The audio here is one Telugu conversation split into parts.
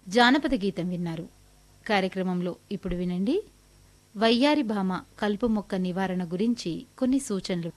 జానపద గీతం విన్నారు కార్యక్రమంలో ఇప్పుడు వినండి వయ్యారి భామ కలుపు మొక్క నివారణ గురించి కొన్ని సూచనలు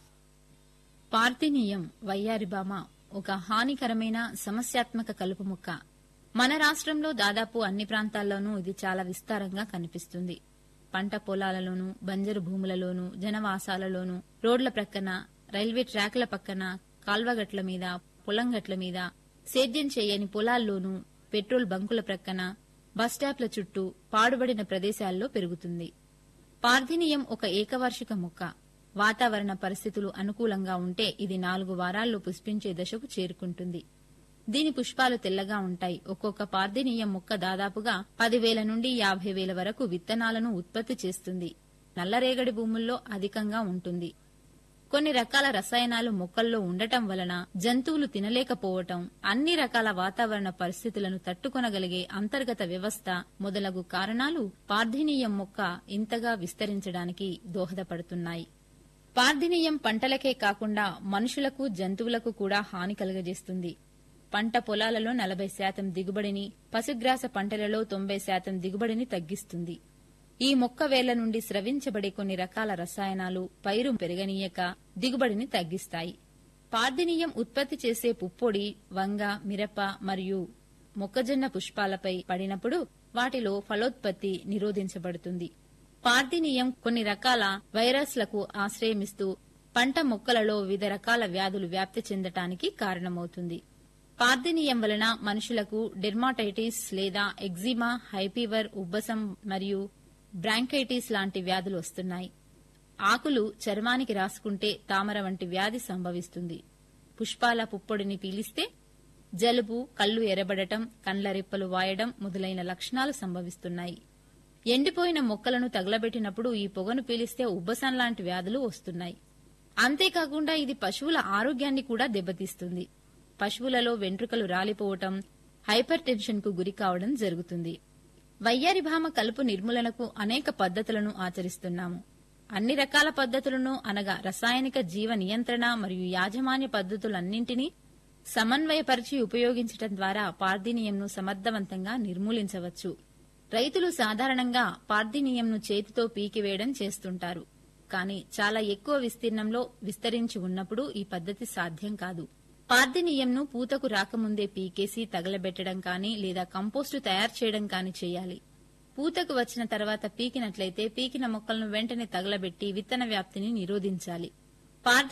పార్థినీయం వయ్యారిబామ ఒక హానికరమైన సమస్యాత్మక కలుపు మొక్క మన రాష్ట్రంలో దాదాపు అన్ని ప్రాంతాల్లోనూ ఇది చాలా విస్తారంగా కనిపిస్తుంది పంట పొలాలలోనూ బంజరు భూములలోనూ జనవాసాలలోనూ రోడ్ల ప్రక్కన రైల్వే ట్రాక్ల పక్కన కాల్వగట్ల మీద పొలంగట్ల మీద సేద్యం చేయని పొలాల్లోనూ పెట్రోల్ బంకుల ప్రక్కన బస్టాప్ల చుట్టూ పాడుబడిన ప్రదేశాల్లో పెరుగుతుంది పార్థినియం ఒక ఏకవార్షిక మొక్క వాతావరణ పరిస్థితులు అనుకూలంగా ఉంటే ఇది నాలుగు వారాల్లో పుష్పించే దశకు చేరుకుంటుంది దీని పుష్పాలు తెల్లగా ఉంటాయి ఒక్కొక్క పార్థినీయం మొక్క దాదాపుగా పదివేల నుండి యాభై వేల వరకు విత్తనాలను ఉత్పత్తి చేస్తుంది నల్లరేగడి భూముల్లో అధికంగా ఉంటుంది కొన్ని రకాల రసాయనాలు మొక్కల్లో ఉండటం వలన జంతువులు తినలేకపోవటం అన్ని రకాల వాతావరణ పరిస్థితులను తట్టుకొనగలిగే అంతర్గత వ్యవస్థ మొదలగు కారణాలు పార్థినీయం మొక్క ఇంతగా విస్తరించడానికి దోహదపడుతున్నాయి పార్థినీయం పంటలకే కాకుండా మనుషులకు జంతువులకు కూడా హాని కలుగజేస్తుంది పంట పొలాలలో నలభై శాతం దిగుబడిని పశుగ్రాస పంటలలో తొంభై శాతం దిగుబడిని తగ్గిస్తుంది ఈ మొక్క వేళ్ల నుండి స్రవించబడే కొన్ని రకాల రసాయనాలు పైరు పెరగనీయక దిగుబడిని తగ్గిస్తాయి పార్థినీయం ఉత్పత్తి చేసే పుప్పొడి వంగ మిరప మరియు మొక్కజొన్న పుష్పాలపై పడినప్పుడు వాటిలో ఫలోత్పత్తి నిరోధించబడుతుంది పార్థినీయం కొన్ని రకాల వైరస్లకు ఆశ్రయమిస్తూ పంట మొక్కలలో వివిధ రకాల వ్యాధులు వ్యాప్తి చెందటానికి కారణమవుతుంది పార్థినీయం వలన మనుషులకు డెర్మాటైటిస్ లేదా ఎగ్జిమా హైపీవర్ ఉబ్బసం మరియు బ్రాంకైటిస్ లాంటి వ్యాధులు వస్తున్నాయి ఆకులు చర్మానికి రాసుకుంటే తామర వంటి వ్యాధి సంభవిస్తుంది పుష్పాల పుప్పొడిని పీలిస్తే జలుబు కళ్ళు ఎర్రబడటం కండ్ల రెప్పలు వాయడం మొదలైన లక్షణాలు సంభవిస్తున్నాయి ఎండిపోయిన మొక్కలను తగలబెట్టినప్పుడు ఈ పొగను పీలిస్తే ఉబ్బసం లాంటి వ్యాధులు వస్తున్నాయి అంతేకాకుండా ఇది పశువుల ఆరోగ్యాన్ని కూడా దెబ్బతీస్తుంది పశువులలో వెంట్రుకలు రాలిపోవటం హైపర్ టెన్షన్ కు గురి కావడం జరుగుతుంది వయ్యారి భామ కలుపు నిర్మూలనకు అనేక పద్ధతులను ఆచరిస్తున్నాము అన్ని రకాల పద్ధతులను అనగా రసాయనిక జీవ నియంత్రణ మరియు యాజమాన్య పద్ధతులన్నింటినీ సమన్వయపరిచి ఉపయోగించటం ద్వారా పార్థినీయంను సమర్థవంతంగా నిర్మూలించవచ్చు రైతులు సాధారణంగా పార్థినీయంను చేతితో పీకివేయడం చేస్తుంటారు కానీ చాలా ఎక్కువ విస్తీర్ణంలో విస్తరించి ఉన్నప్పుడు ఈ పద్ధతి సాధ్యం కాదు పార్థినీయంను పూతకు రాకముందే పీకేసి తగలబెట్టడం కానీ లేదా కంపోస్టు తయారు చేయడం కానీ చేయాలి పూతకు వచ్చిన తర్వాత పీకినట్లయితే పీకిన మొక్కలను వెంటనే తగలబెట్టి విత్తన వ్యాప్తిని నిరోధించాలి పార్థి